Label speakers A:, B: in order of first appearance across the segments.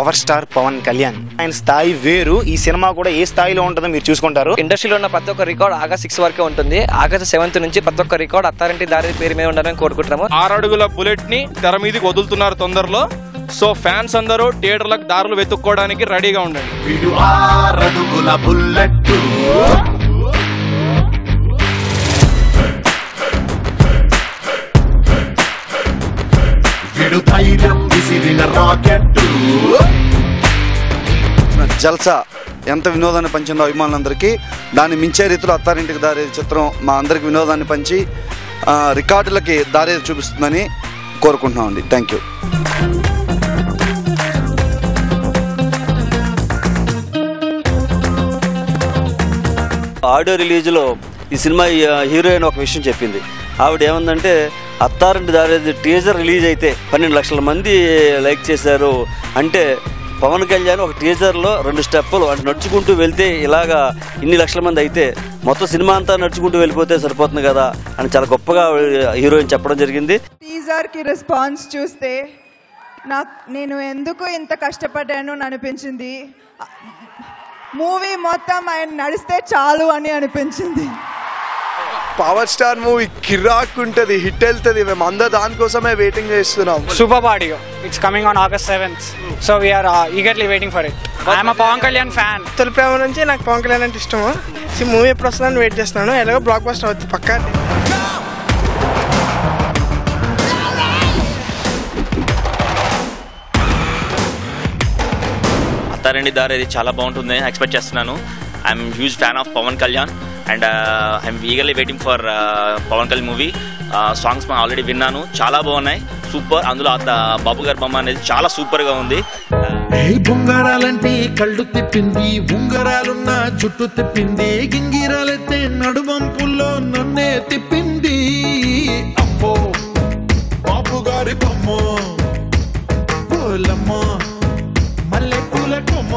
A: Power star Pawan Kalyan ఆయన స్థాయి వేరు ఈ సినిమా కూడా ఏ స్థాయిలో ఉంటుందో మీరు చూసుకుంటారు
B: ఇండస్ట్రీలో ఉన్న ప్రతి ఒక్క రికార్డ్ ఆగస్ట్ సిక్స్ వరకే ఉంటుంది ఆగస్ట్ సెవెంత్ నుంచి ప్రతి ఒక్క రికార్డ్ అత్తారింటి దారి పేరు మీద ఉండాలని కోరుకుంటున్నాము
C: ఆరడుగుల బుల్లెట్ ని తెర మీదకి వదులుతున్నారు తొందరలో సో ఫ్యాన్స్ అందరూ థియేటర్లకు దారులు వెతుక్కోవడానికి రెడీగా ఉండండి
D: విడు ఆరడుగుల బుల్లెట్టు విడు ధైర్యం విసిరిన రాకెట్టు
E: జల్సా ఎంత వినోదాన్ని పంచిందో అభిమానులందరికీ దాన్ని మించే రీతిలో అత్తారింటికి దారి చిత్రం మా అందరికి వినోదాన్ని పంచి ఆ, రికార్డులకి దారి చూపిస్తుందని కోరుకుంటున్నామండి థ్యాంక్ యూ
F: ఆడియో రిలీజ్లో ఈ సినిమా హీరోయిన్ ఒక విషయం చెప్పింది ఆవిడ ఏమందంటే అత్తారింటి దారేది టీజర్ రిలీజ్ అయితే పన్నెండు లక్షల మంది లైక్ చేశారు అంటే పవన్ కళ్యాణ్ ఒక టీజర్లో రెండు స్టెప్పులు అంటే నడుచుకుంటూ వెళ్తే ఇలాగా ఇన్ని లక్షల మంది అయితే మొత్తం సినిమా అంతా నడుచుకుంటూ వెళ్ళిపోతే సరిపోతుంది కదా అని చాలా గొప్పగా హీరోయిన్ చెప్పడం జరిగింది
G: టీజర్కి రెస్పాన్స్ చూస్తే నాకు నేను ఎందుకు ఇంత కష్టపడ్డాను అని అనిపించింది మూవీ మొత్తం ఆయన నడిస్తే చాలు అని అనిపించింది
H: పవర్ స్టార్ మూవీ కిరాక్ ఉంటుంది హిట్ వెళ్తుంది మేము అందరు దానికోసమే వెయిటింగ్ చేస్తున్నాం
I: Superb audio. It's coming on August 7th. So we are uh, eagerly waiting for it. I'm a Pawan Kalyan fan.
J: తొలి ప్రేమ నుంచి నాకు పవన్ కళ్యాణ్ అంటే ఇష్టము ఈ మూవీ ఎప్పుడు వస్తుందని వెయిట్ చేస్తున్నాను ఎలాగో బ్లాక్ బస్టర్ అవుతుంది పక్కా
K: అత్తారండి దారి అది చాలా బాగుంటుంది ఎక్స్పెక్ట్ చేస్తున్నాను I'm huge fan of Pawan Kalyan and I'm eagerly waiting for Pawan Kalyan movie songs మనం ఆల్రెడీ విన్నాను చాలా బాగున్నాయి సూపర్ అందులో అత్త బాబు గారి బొమ్మ అనేది చాలా సూపర్గా ఉంది
D: ఏ బొంగరాలంటే కళ్ళు తిప్పింది ఉంగరాలున్న చుట్టూ తిప్పింది గింగిరాలైతే నడుమంపుల్లో నన్నే తిప్పింది అమ్మో బాబు గారి బొమ్మ పూలమ్మ మల్లె పూల కొమ్మ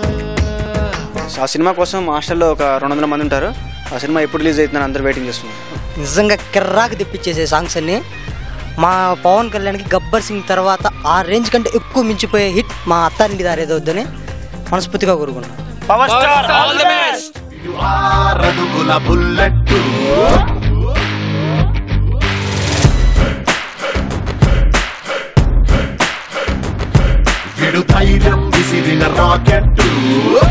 A: ఆ సినిమా కోసం మా హాస్టల్లో ఒక రెండు వందల మంది ఉంటారు ఆ సినిమా ఎప్పుడు రిలీజ్ అవుతుందని అందరూ వెయిటింగ్ చేస్తున్నారు
L: నిజంగా కిర్రాకు తెప్పించేసే సాంగ్స్ అన్ని మా పవన్ కళ్యాణ్కి గబ్బర్ సింగ్ తర్వాత ఆ రేంజ్ కంటే ఎక్కువ మించిపోయే హిట్ మా అత్తారింటి దారేదో వద్దని మనస్ఫూర్తిగా కోరుకున్నాం
A: power star all the best
D: విడు ఆరడుగుల బుల్లెట్టు విడు ధైర్యం విసిరిన రాకెట్టు